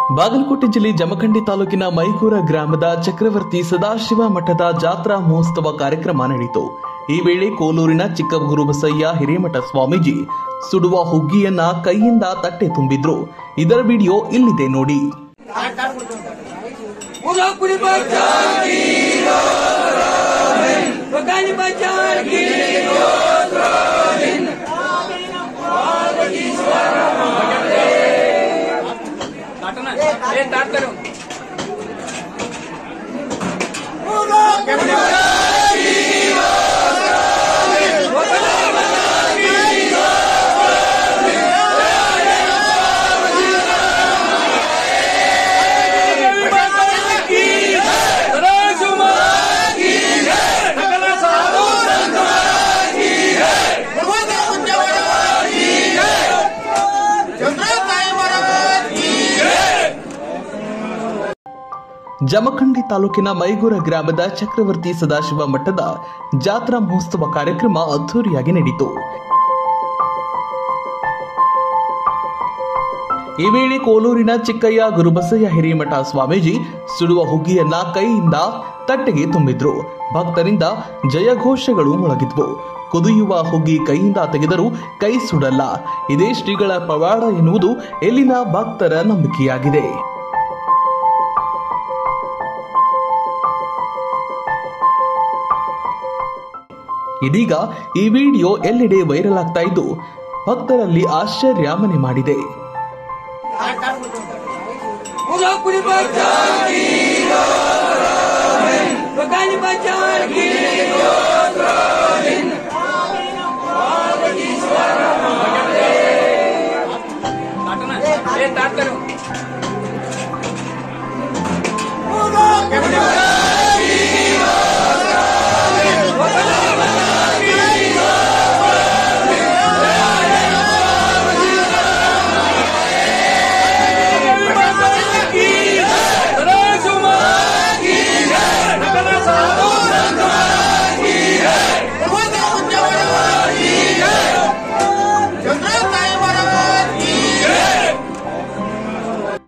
ಬಾಗಲಕೋಟೆ ಜಿಲ್ಲೆ ಜಮಖಂಡಿ ತಾಲೂಕಿನ ಮೈಗೂರ ಗ್ರಾಮದ ಚಕ್ರವರ್ತಿ ಸದಾಶಿವ ಮಠದ ಜಾತ್ರಾ ಮಹೋತ್ಸವ ಕಾರ್ಯಕ್ರಮ ನಡೆಯಿತು ಈ ವೇಳೆ ಕೋಲೂರಿನ ಚಿಕ್ಕ ಗುರುಬಸಯ್ಯ ಹಿರೇಮಠ ಸ್ವಾಮೀಜಿ ಸುಡುವ ಹುಗ್ಗಿಯನ್ನ ಕೈಯಿಂದ ತಟ್ಟೆ ತುಂಬಿದ್ರು ಇದರ ವಿಡಿಯೋ ಇಲ್ಲಿದೆ ನೋಡಿ Pura Bachaki Bagani Bachaki Jamkhandi ತಾಲೂಕಿನ ಮೈಗೂರ ಗ್ರಾಮದ ಚಕ್ರವರ್ತಿ ಸದಾಶಿವ ಮಠದ ಜಾತ್ರಾ ಮಹೋತ್ಸವ ಕಾರ್ಯಕ್ರಮ ಅದ್ದೂರಿಯಾಗಿ ನಡೆಯಿತು ಈ ವೇಳೆ ಕೋಲೂರಿನ ಚಿಕ್ಕಯ್ಯ ಗುರುಬಸಯ್ಯ ಹಿರೇಮಠ ಸ್ವಾಮೀಜಿ ಸುಡುವ ಹುಗ್ಗಿಯನ್ನ ಕೈಯಿಂದ ತಟ್ಟೆಗೆ ತುಂಬಿದ್ರು ಭಕ್ತರಿಂದ ಜಯಘೋಷಗಳು ಮೊಳಗಿದ್ವು ಕುದಿಯುವ ಹುಗ್ಗಿ ಕೈಯಿಂದ ತೆಗೆದರೂ ಕೈ ಸುಡಲ್ಲ ಇದೇ ಶ್ರೀಗಳ ಪವಾಡ ಎನ್ನುವುದು ಎಲ್ಲಿನ ಭಕ್ತರ ನಂಬಿಕೆಯಾಗಿದೆ ಇದೀಗ ಈ ವಿಡಿಯೋ ಎಲ್ಲೆಡೆ ವೈರಲ್ ಆಗ್ತಾ ಇದ್ದು ಭಕ್ತರಲ್ಲಿ ಆಶ್ಚರ್ಯ ಮನೆ ಮಾಡಿದೆ Pura Bachaki Bagani Bachaki